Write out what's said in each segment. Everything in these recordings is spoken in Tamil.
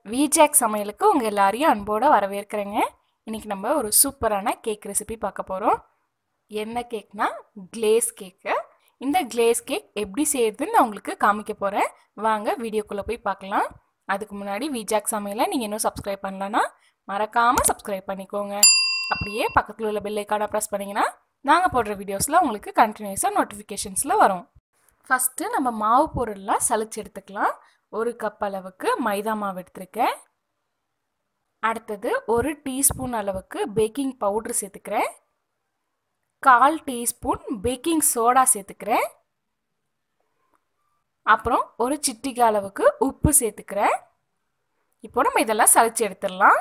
விஜாக் சமையலுக்கு உங்கள் எல்லாரையும் அன்போடு வரவேற்கிறேங்க இன்றைக்கி நம்ம ஒரு சூப்பரான கேக் ரெசிபி பார்க்க போகிறோம் என்ன கேக்னா கிளேஸ் கேக்கு இந்த கிளேஸ் கேக் எப்படி செய்யறதுன்னு நான் உங்களுக்கு காமிக்க போகிறேன் வாங்க வீடியோக்குள்ளே போய் பார்க்கலாம் அதுக்கு முன்னாடி விஜாக் சமையலை நீங்கள் இன்னும் சப்ஸ்கிரைப் பண்ணலன்னா மறக்காமல் சப்ஸ்கிரைப் பண்ணிக்கோங்க அப்படியே பக்கத்தில் உள்ள பெல் ஐக்கானை ப்ரெஸ் பண்ணிங்கன்னா நாங்கள் போடுற வீடியோஸில் உங்களுக்கு கண்டினியூஸாக நோட்டிஃபிகேஷன்ஸில் வரும் ஃபஸ்ட்டு நம்ம மாவு பொருள்லாம் சளிச்சு எடுத்துக்கலாம் ஒரு கப் அளவுக்கு மைதா மாவு எடுத்திருக்கேன் அடுத்தது ஒரு டீஸ்பூன் அளவுக்கு பேக்கிங் பவுட்ரு சேர்த்துக்கிறேன் கால் டீஸ்பூன் பேக்கிங் சோடா சேர்த்துக்கிறேன் அப்புறம் ஒரு சிட்டிகை அளவுக்கு உப்பு சேர்த்துக்கிறேன் இப்போ நம்ம இதெல்லாம் சளிச்சு எடுத்துடலாம்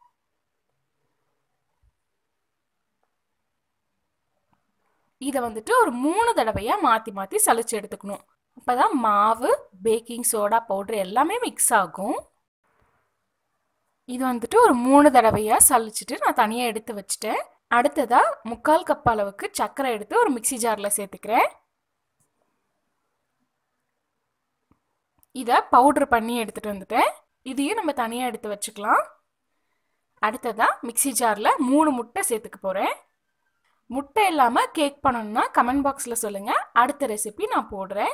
இதை வந்துட்டு ஒரு மூணு தடவையாக மாற்றி மாற்றி சளிச்சு எடுத்துக்கணும் அப்போ தான் மாவு பேக்கிங் சோடா பவுட்ரு எல்லாமே மிக்ஸ் ஆகும் இது வந்துட்டு ஒரு மூணு தடவையாக சளிச்சுட்டு நான் தனியாக எடுத்து வச்சுட்டேன் அடுத்ததாக முக்கால் கப் அளவுக்கு சர்க்கரை எடுத்து ஒரு மிக்சி ஜாரில் சேர்த்துக்கிறேன் இதை பவுட்ரு பண்ணி எடுத்துகிட்டு வந்துட்டேன் இதையும் நம்ம தனியாக எடுத்து வச்சுக்கலாம் அடுத்ததாக மிக்சி ஜாரில் மூணு முட்டை சேர்த்துக்க போகிறேன் முட்டை இல்லாமல் கேக் பண்ணணும்னா கமெண்ட் பாக்ஸில் சொல்லுங்கள் அடுத்த ரெசிபி நான் போடுறேன்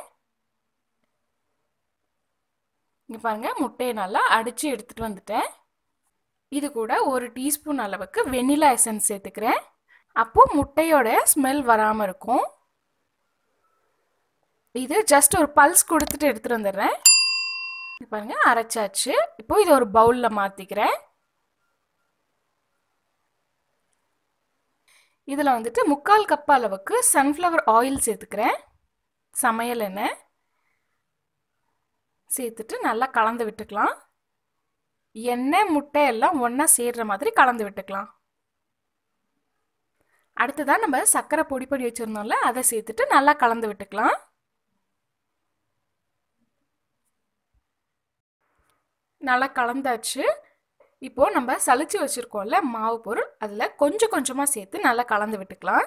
இங்கே பாருங்கள் முட்டையை நல்லா அடித்து எடுத்துகிட்டு வந்துட்டேன் இது கூட ஒரு டீஸ்பூன் அளவுக்கு வெனிலா எசன்ஸ் சேர்த்துக்கிறேன் அப்போது முட்டையோட ஸ்மெல் வராமல் இருக்கும் இது ஜஸ்ட் ஒரு பல்ஸ் கொடுத்துட்டு எடுத்துகிட்டு வந்துடுறேன் பாருங்க அரைச்சாச்சு இப்போ இதை ஒரு பவுலில் மாற்றிக்கிறேன் இதில் வந்துட்டு முக்கால் கப் அளவுக்கு சன்ஃப்ளவர் ஆயில் சேர்த்துக்கிறேன் சமையல் எண்ணெய் சேர்த்துட்டு நல்லா கலந்து விட்டுக்கலாம் எண்ணெய் முட்டை எல்லாம் ஒன்றா சேர்ற மாதிரி கலந்து விட்டுக்கலாம் அடுத்ததான் நம்ம சர்க்கரை பொடி பொடி வச்சுருந்தோம்ல அதை சேர்த்துட்டு நல்லா கலந்து விட்டுக்கலாம் நல்லா கலந்தாச்சு இப்போது நம்ம சளிச்சு வச்சுருக்கோம்ல மாவு பொருள் அதில் கொஞ்சம் கொஞ்சமாக சேர்த்து நல்லா கலந்து விட்டுக்கலாம்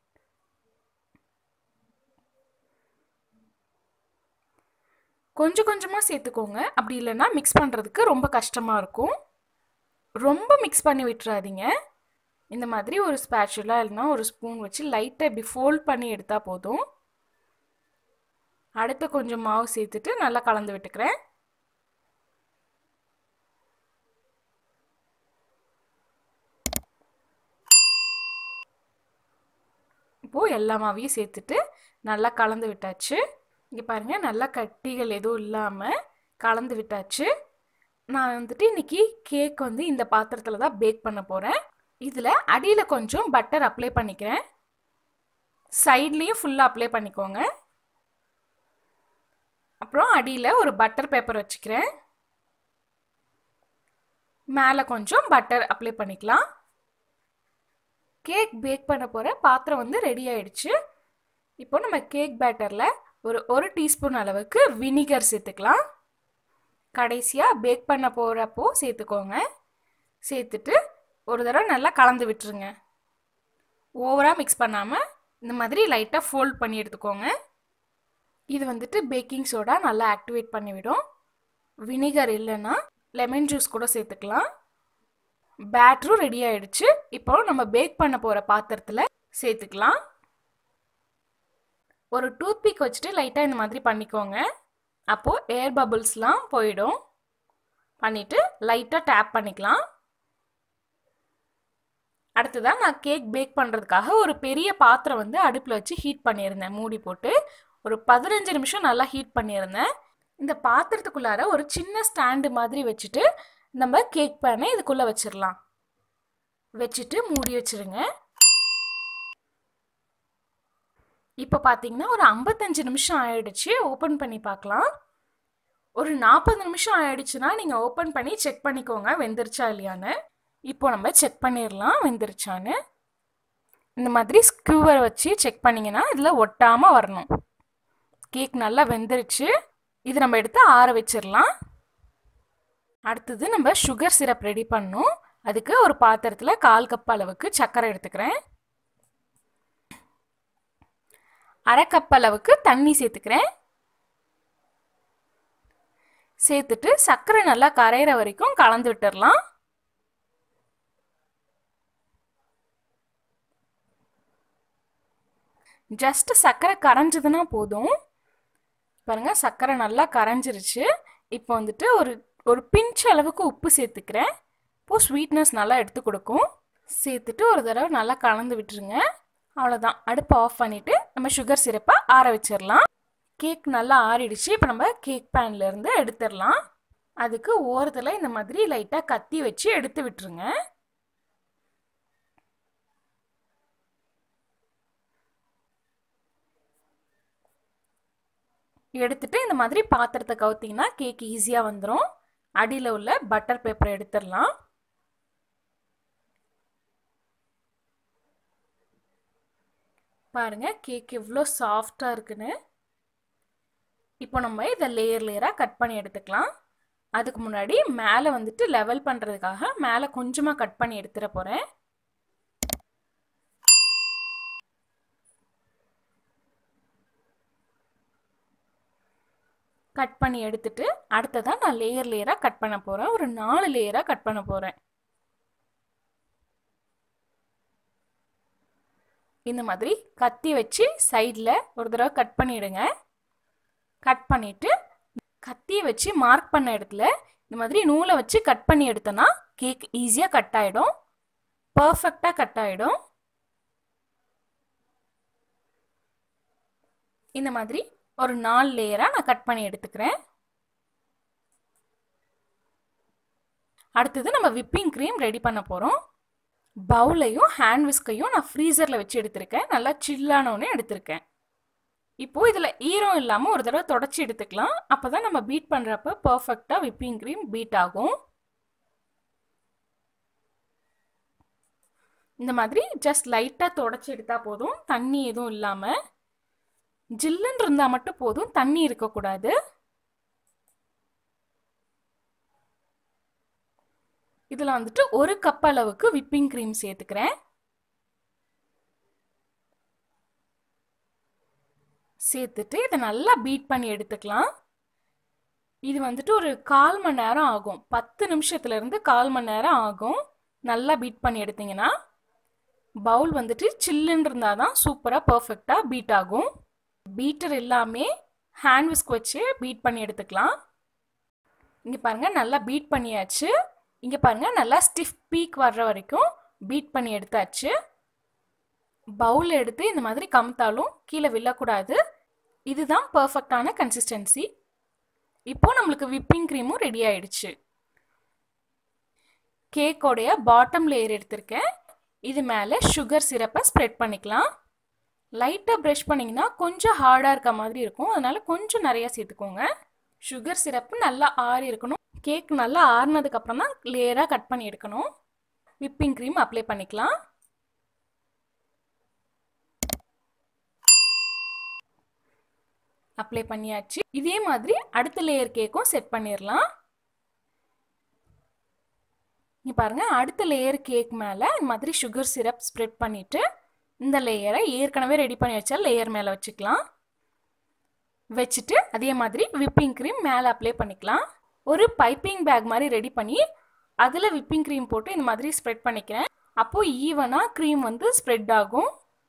கொஞ்சம் கொஞ்சமாக சேர்த்துக்கோங்க அப்படி இல்லைன்னா மிக்ஸ் பண்ணுறதுக்கு ரொம்ப கஷ்டமாக இருக்கும் ரொம்ப மிக்ஸ் பண்ணி விட்டுறாதீங்க இந்த மாதிரி ஒரு ஸ்பேச்சுலாக இல்லைனா ஒரு ஸ்பூன் வச்சு லைட்டாக இப்படி ஃபோல்ட் பண்ணி எடுத்தால் போதும் அடுத்து கொஞ்சம் மாவு சேர்த்துட்டு நல்லா கலந்து விட்டுக்கிறேன் இப்போது எல்லா மாவையும் சேர்த்துட்டு நல்லா கலந்து விட்டாச்சு இங்கே பாருங்கள் நல்லா கட்டிகள் எதுவும் இல்லாமல் கலந்து விட்டாச்சு நான் வந்துட்டு இன்றைக்கி கேக் வந்து இந்த பாத்திரத்தில் தான் பேக் பண்ண போகிறேன் இதில் அடியில் கொஞ்சம் பட்டர் அப்ளை பண்ணிக்கிறேன் சைட்லேயும் ஃபுல்லாக அப்ளை பண்ணிக்கோங்க அப்புறம் அடியில் ஒரு பட்டர் பேப்பர் வச்சுக்கிறேன் மேலே கொஞ்சம் பட்டர் அப்ளை பண்ணிக்கலாம் கேக் பேக் பண்ண போகிற பாத்திரம் வந்து ரெடி ஆயிடுச்சு இப்போ நம்ம கேக் பேட்டரில் ஒரு ஒரு டீஸ்பூன் அளவுக்கு வினிகர் சேர்த்துக்கலாம் கடைசியாக பேக் பண்ண போகிறப்போ சேர்த்துக்கோங்க சேர்த்துட்டு ஒரு தடவை நல்லா கலந்து விட்டுருங்க ஓவராக மிக்ஸ் பண்ணாமல் இந்த மாதிரி லைட்டாக ஃபோல்ட் பண்ணி எடுத்துக்கோங்க இது வந்துட்டு பேக்கிங் சோடா நல்லா ஆக்டிவேட் பண்ணிவிடும் வினிகர் இல்லைன்னா லெமன் ஜூஸ் கூட சேர்த்துக்கலாம் பேட்டரும் ரெடி ஆயிடுச்சு இப்போ நம்ம பேக் பண்ண போகிற பாத்திரத்தில் சேர்த்துக்கலாம் ஒரு டூத்பிக் வச்சுட்டு லைட்டாக இந்த மாதிரி பண்ணிக்கோங்க அப்போது ஏர் பபுள்ஸ்லாம் போயிடும் பண்ணிவிட்டு லைட்டாக டேப் பண்ணிக்கலாம் அடுத்ததான் நான் கேக் பேக் பண்ணுறதுக்காக ஒரு பெரிய பாத்திரம் வந்து அடுப்பில் வச்சு ஹீட் பண்ணியிருந்தேன் மூடி போட்டு ஒரு பதினஞ்சு நிமிஷம் நல்லா ஹீட் பண்ணியிருந்தேன் இந்த பாத்திரத்துக்குள்ளார ஒரு சின்ன ஸ்டாண்டு மாதிரி வச்சுட்டு நம்ம கேக் பேனை இதுக்குள்ளே வச்சிடலாம் வச்சுட்டு மூடி வச்சிருங்க இப்போ பார்த்தீங்கன்னா ஒரு ஐம்பத்தஞ்சு நிமிஷம் ஆயிடுச்சு ஓப்பன் பண்ணி பார்க்கலாம் ஒரு நாற்பது நிமிஷம் ஆயிடுச்சுன்னா நீங்கள் ஓப்பன் பண்ணி செக் பண்ணிக்கோங்க வெந்துருச்சா இல்லையான்னு இப்போ நம்ம செக் பண்ணிடலாம் வெந்துருச்சான்னு இந்த மாதிரி ஸ்க்யூவரை வச்சு செக் பண்ணிங்கன்னா இதில் ஒட்டாமல் வரணும் கேக் நல்லா வெந்துருச்சு இது நம்ம எடுத்து ஆற வச்சிடலாம் அடுத்தது நம்ம சுகர் சிரப் ரெடி பண்ணணும் அதுக்கு ஒரு பாத்திரத்தில் கால் கப் அளவுக்கு சர்க்கரை எடுத்துக்கிறேன் அரை கப் அளவுக்கு தண்ணி சேர்த்துக்கிறேன் சேர்த்துட்டு சர்க்கரை நல்லா கரையிற வரைக்கும் கலந்து விட்டுடலாம் ஜஸ்ட் சர்க்கரை கரைஞ்சதுன்னா போதும் பாருங்க சர்க்கரை நல்லா கரைஞ்சிருச்சு இப்போ வந்துட்டு ஒரு ஒரு பிஞ்ச் அளவுக்கு உப்பு சேர்த்துக்கிறேன் இப்போது ஸ்வீட்னஸ் நல்லா எடுத்து கொடுக்கும் சேர்த்துட்டு ஒரு தடவை நல்லா கலந்து விட்டுருங்க அவ்வளோதான் அடுப்பை ஆஃப் பண்ணிவிட்டு நம்ம சுகர் சிரப்பை ஆற வச்சிடலாம் கேக் நல்லா ஆறிடுச்சு இப்போ நம்ம கேக் பேன்லேருந்து எடுத்துடலாம் அதுக்கு ஓரத்தில் இந்த மாதிரி லைட்டாக கத்தி வச்சு எடுத்து விட்டுருங்க எடுத்துட்டு இந்த மாதிரி பாத்திரத்தை கவுத்திங்கன்னா கேக் ஈஸியாக வந்துடும் அடியில் உள்ள பட்டர் பேப்பரை எடுத்துடலாம் பாருங்க கேக் எவ்வளோ சாஃப்டாக இருக்குன்னு இப்போ நம்ம இதை லேயர் லேயராக கட் பண்ணி எடுத்துக்கலாம் அதுக்கு முன்னாடி மேலே வந்துட்டு லெவல் பண்ணுறதுக்காக மேலே கொஞ்சமாக கட் பண்ணி எடுத்துட போகிறேன் கட் பண்ணி எடுத்துட்டு அடுத்ததான் நான் லேயர் லேயராக கட் பண்ண போகிறேன் ஒரு நாலு லேயராக கட் பண்ண போகிறேன் இந்த மாதிரி கத்தி வச்சு சைடில் ஒரு தடவை கட் பண்ணிவிடுங்க கட் பண்ணிவிட்டு கத்தியை வச்சு மார்க் பண்ண இடத்துல இந்த மாதிரி நூலை வச்சு கட் பண்ணி எடுத்தோன்னா கேக் ஈஸியாக கட் ஆகிடும் பர்ஃபெக்டாக கட் ஆகிடும் இந்த மாதிரி ஒரு நாலு லேயராக நான் கட் பண்ணி எடுத்துக்கிறேன் அடுத்தது நம்ம விப்பிங் க்ரீம் ரெடி பண்ண போகிறோம் பவுலையும் ஹேண்ட் விஸ்கையும் நான் ஃப்ரீசரில் வச்சு எடுத்திருக்கேன் நல்லா சில்லானோன்னு எடுத்திருக்கேன் இப்போது இதில் ஈரம் இல்லாமல் ஒரு தடவை தொடச்சி எடுத்துக்கலாம் அப்போ தான் நம்ம பீட் பண்ணுறப்ப பர்ஃபெக்டாக விப்பிங் க்ரீம் பீட் ஆகும் இந்த மாதிரி ஜஸ்ட் லைட்டாக தொடச்சி எடுத்தால் போதும் தண்ணி எதுவும் இல்லாமல் ஜில்லுன்னு இருந்தால் மட்டும் போதும் தண்ணி இருக்கக்கூடாது இதில் வந்துட்டு ஒரு கப் அளவுக்கு விப்பிங் க்ரீம் சேர்த்துக்கிறேன் சேர்த்துட்டு இதை நல்லா பீட் பண்ணி எடுத்துக்கலாம் இது வந்துட்டு ஒரு கால் மணி நேரம் ஆகும் பத்து நிமிஷத்துலேருந்து கால் மணி நேரம் ஆகும் நல்லா பீட் பண்ணி எடுத்தீங்கன்னா பவுல் வந்துட்டு சில்லுன்னு இருந்தால் தான் சூப்பராக பர்ஃபெக்டாக பீட் ஆகும் பீட்டர் எல்லாமே ஹேண்ட் விஸ்க் வச்சு பீட் பண்ணி எடுத்துக்கலாம் இங்கே பாருங்கள் நல்லா பீட் பண்ணியாச்சு இங்கே பாருங்கள் நல்லா ஸ்டிஃப் பீக் வர்ற வரைக்கும் பீட் பண்ணி எடுத்தாச்சு பவுல் எடுத்து இந்த மாதிரி கமுத்தாலும் கீழே விழக்கூடாது இதுதான் பர்ஃபெக்டான கன்சிஸ்டன்சி இப்போ நம்மளுக்கு விப்பிங் க்ரீமும் ரெடி ஆயிடுச்சு கேக்கோடைய பாட்டம் லேயர் எடுத்திருக்கேன் இது மேலே சுகர் சிரப்பை ஸ்ப்ரெட் பண்ணிக்கலாம் லைட்டாக ப்ரஷ் பண்ணிங்கன்னா கொஞ்சம் ஹார்டாக இருக்க மாதிரி இருக்கும் அதனால் கொஞ்சம் நிறையா சேர்த்துக்கோங்க சுகர் சிரப்பு நல்லா ஆறி இருக்கணும் கேக் நல்லா ஆறுனதுக்கப்புறம் தான் லேயராக கட் பண்ணி எடுக்கணும் விப்பிங் க்ரீம் அப்ளை பண்ணிக்கலாம் அப்ளை பண்ணியாச்சு இதே மாதிரி அடுத்த லேயர் கேக்கும் செட் பண்ணிடலாம் இங்கே பாருங்கள் அடுத்த லேயர் கேக் மேலே இந்த மாதிரி சுகர் சிரப் ஸ்ப்ரெட் பண்ணிவிட்டு இந்த லேயரை ஏற்கனவே ரெடி பண்ணி வச்சா லேயர் மேலே வச்சுக்கலாம் வச்சுட்டு அதே மாதிரி விப்பிங் க்ரீம் மேலே அப்ளை பண்ணிக்கலாம் ஒரு பைப்பிங் பேக் மாதிரி ரெடி பண்ணி அதில் விப்பிங் க்ரீம் போட்டு இந்த மாதிரி ஸ்ப்ரெட் பண்ணிக்கிறேன் அப்போது ஈவனாக க்ரீம் வந்து ஸ்ப்ரெட் ஆகும்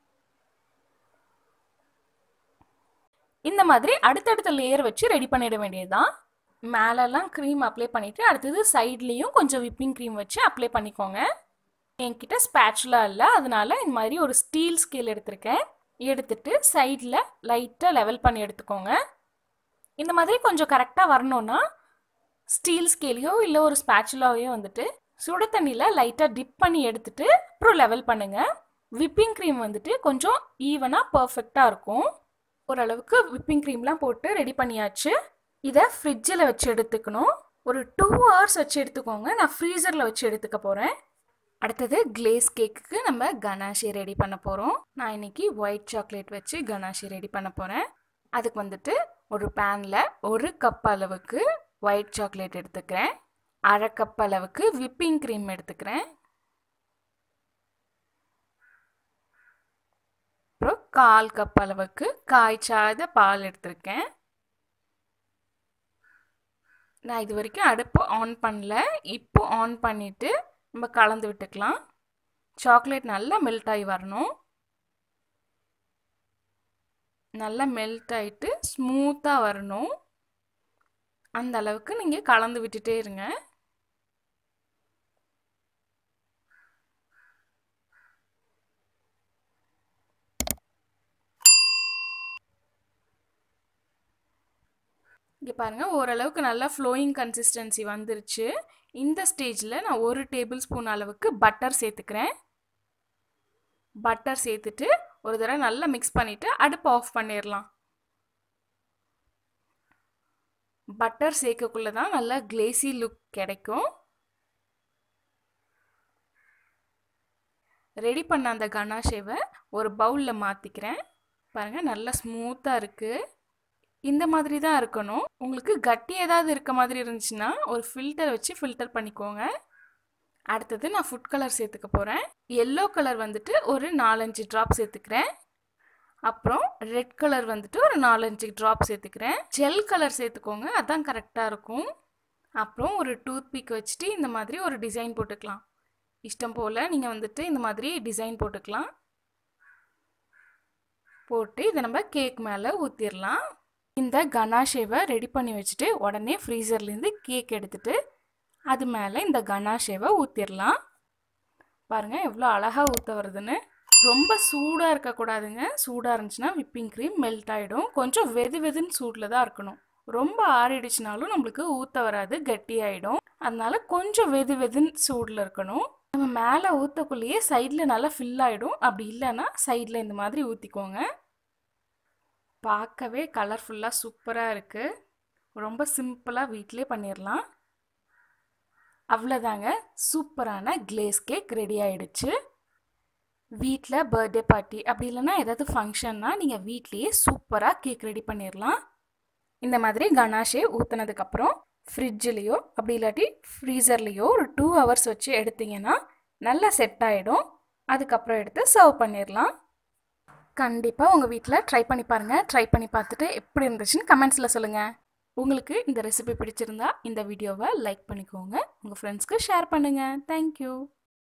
இந்த மாதிரி அடுத்தடுத்த லேயர் வச்சு ரெடி பண்ணிட வேண்டியதுதான் மேலெல்லாம் க்ரீம் அப்ளை பண்ணிவிட்டு அடுத்தது சைட்லேயும் கொஞ்சம் விப்பிங் க்ரீம் வச்சு அப்ளை பண்ணிக்கோங்க என்கிட்ட ஸ்பேச்சுலா இல்லை அதனால இந்த மாதிரி ஒரு ஸ்டீல் ஸ்கேல் எடுத்திருக்கேன் எடுத்துட்டு சைடில் லைட்டாக லெவல் பண்ணி எடுத்துக்கோங்க இந்த மாதிரி கொஞ்சம் கரெக்டாக வரணும்னா ஸ்டீல் ஸ்கேலையோ இல்லை ஒரு ஸ்பேச்சுலாவையோ வந்துட்டு சுட தண்ணியில் லைட்டாக டிப் பண்ணி எடுத்துட்டு அப்புறம் லெவல் பண்ணுங்கள் விப்பிங் க்ரீம் வந்துட்டு கொஞ்சம் ஈவனாக பர்ஃபெக்டாக இருக்கும் ஓரளவுக்கு விப்பிங் க்ரீம்லாம் போட்டு ரெடி பண்ணியாச்சு இதை ஃப்ரிட்ஜில் வச்சு எடுத்துக்கணும் ஒரு டூ ஹவர்ஸ் வச்சு எடுத்துக்கோங்க நான் ஃப்ரீசரில் வச்சு எடுத்துக்க போகிறேன் அடுத்தது கிளேஸ் கேக்குக்கு நம்ம கனாஷி ரெடி பண்ண போகிறோம் நான் இன்னைக்கு ஒயிட் சாக்லேட் வச்சு கனாஷி ரெடி பண்ண போகிறேன் அதுக்கு வந்துட்டு ஒரு பேனில் ஒரு கப் அளவுக்கு ஒயிட் சாக்லேட் எடுத்துக்கிறேன் அரை கப் அளவுக்கு விப்பிங் க்ரீம் எடுத்துக்கிறேன் அப்புறம் கால் கப் அளவுக்கு காய்ச்சாத பால் எடுத்திருக்கேன் நான் இது வரைக்கும் அடுப்பு ஆன் பண்ணல இப்போ ஆன் பண்ணிவிட்டு நம்ம கலந்து விட்டுக்கலாம் சாக்லேட் நல்லா மெல்ட் ஆகி வரணும் நல்லா மெல்ட் ஆகிட்டு ஸ்மூத்தாக வரணும் அந்த அளவுக்கு நீங்கள் கலந்து விட்டுட்டே இருங்க இங்கே பாருங்கள் ஓரளவுக்கு நல்லா ஃப்ளோயிங் கன்சிஸ்டன்சி வந்துருச்சு இந்த ஸ்டேஜில் நான் ஒரு டேபிள் ஸ்பூன் அளவுக்கு பட்டர் சேர்த்துக்கிறேன் பட்டர் சேர்த்துட்டு ஒரு தடவை நல்லா மிக்ஸ் பண்ணிவிட்டு அடுப்பு ஆஃப் பண்ணிடலாம் பட்டர் சேர்க்கக்குள்ளே தான் நல்லா கிளேசி லுக் கிடைக்கும் ரெடி பண்ண அந்த கனாஷேவை ஒரு பவுலில் மாற்றிக்கிறேன் பாருங்கள் நல்லா ஸ்மூத்தாக இருக்குது இந்த மாதிரி தான் இருக்கணும் உங்களுக்கு கட்டி ஏதாவது இருக்க மாதிரி இருந்துச்சுன்னா ஒரு ஃபில்டர் வச்சு ஃபில்டர் பண்ணிக்கோங்க அடுத்தது நான் ஃபுட் கலர் சேர்த்துக்க போகிறேன் எல்லோ கலர் வந்துட்டு ஒரு நாலஞ்சு ட்ராப் சேர்த்துக்கிறேன் அப்புறம் ரெட் கலர் வந்துட்டு ஒரு நாலஞ்சு ட்ராப் சேர்த்துக்கிறேன் ஜெல் கலர் சேர்த்துக்கோங்க அதான் கரெக்டாக இருக்கும் அப்புறம் ஒரு டூத் பிக் வச்சுட்டு இந்த மாதிரி ஒரு டிசைன் போட்டுக்கலாம் இஷ்டம் போல் நீங்கள் வந்துட்டு இந்த மாதிரி டிசைன் போட்டுக்கலாம் போட்டு இதை நம்ம கேக் மேலே ஊற்றிடலாம் இந்த கனாஷேவை ரெடி பண்ணி வச்சுட்டு உடனே ஃப்ரீசர்லேருந்து கேக் எடுத்துட்டு அது மேலே இந்த கனாஷேவை ஊற்றிடலாம் பாருங்கள் எவ்வளோ அழகாக ஊற்ற வருதுன்னு ரொம்ப சூடாக இருக்கக்கூடாதுங்க சூடாக இருந்துச்சுன்னா விப்பிங் க்ரீம் மெல்ட் ஆகிடும் கொஞ்சம் வெது வெதுன்னு சூடில் தான் இருக்கணும் ரொம்ப ஆறிடுச்சுனாலும் நம்மளுக்கு ஊற்ற வராது கட்டி ஆகிடும் அதனால கொஞ்சம் வெது வெதுன்னு சூடில் இருக்கணும் நம்ம மேலே ஊற்றக்குள்ளேயே சைடில் நல்லா ஃபில் ஆகிடும் அப்படி இல்லைன்னா சைடில் இந்த மாதிரி ஊற்றிக்கோங்க பார்க்கவே கலர்ஃபுல்லாக சூப்பராக இருக்குது ரொம்ப சிம்பிளாக வீட்டிலே பண்ணிடலாம் அவ்வளோதாங்க சூப்பரான கிளேஸ் கேக் ரெடி ஆயிடுச்சு வீட்டில் பர்த்டே பார்ட்டி அப்படி இல்லைன்னா ஏதாவது ஃபங்க்ஷன்னா நீங்கள் வீட்லேயே சூப்பராக கேக் ரெடி பண்ணிடலாம் இந்த மாதிரி கனாஷே ஊற்றுனதுக்கப்புறம் ஃப்ரிட்ஜ்லேயோ அப்படி இல்லாட்டி ஃப்ரீசர்லேயோ ஒரு டூ ஹவர்ஸ் வச்சு எடுத்திங்கன்னா நல்லா செட் ஆகிடும் அதுக்கப்புறம் எடுத்து சர்வ் பண்ணிடலாம் கண்டிப்பாக உங்கள் வீட்டில் ட்ரை பண்ணி பாருங்கள் ட்ரை பண்ணி பார்த்துட்டு எப்படி இருந்துச்சுன்னு கமெண்ட்ஸில் சொல்லுங்கள் உங்களுக்கு இந்த ரெசிபி பிடிச்சிருந்தா இந்த வீடியோவை லைக் பண்ணிக்கோங்க உங்கள் ஃப்ரெண்ட்ஸ்க்கு ஷேர் பண்ணுங்கள் தேங்க்யூ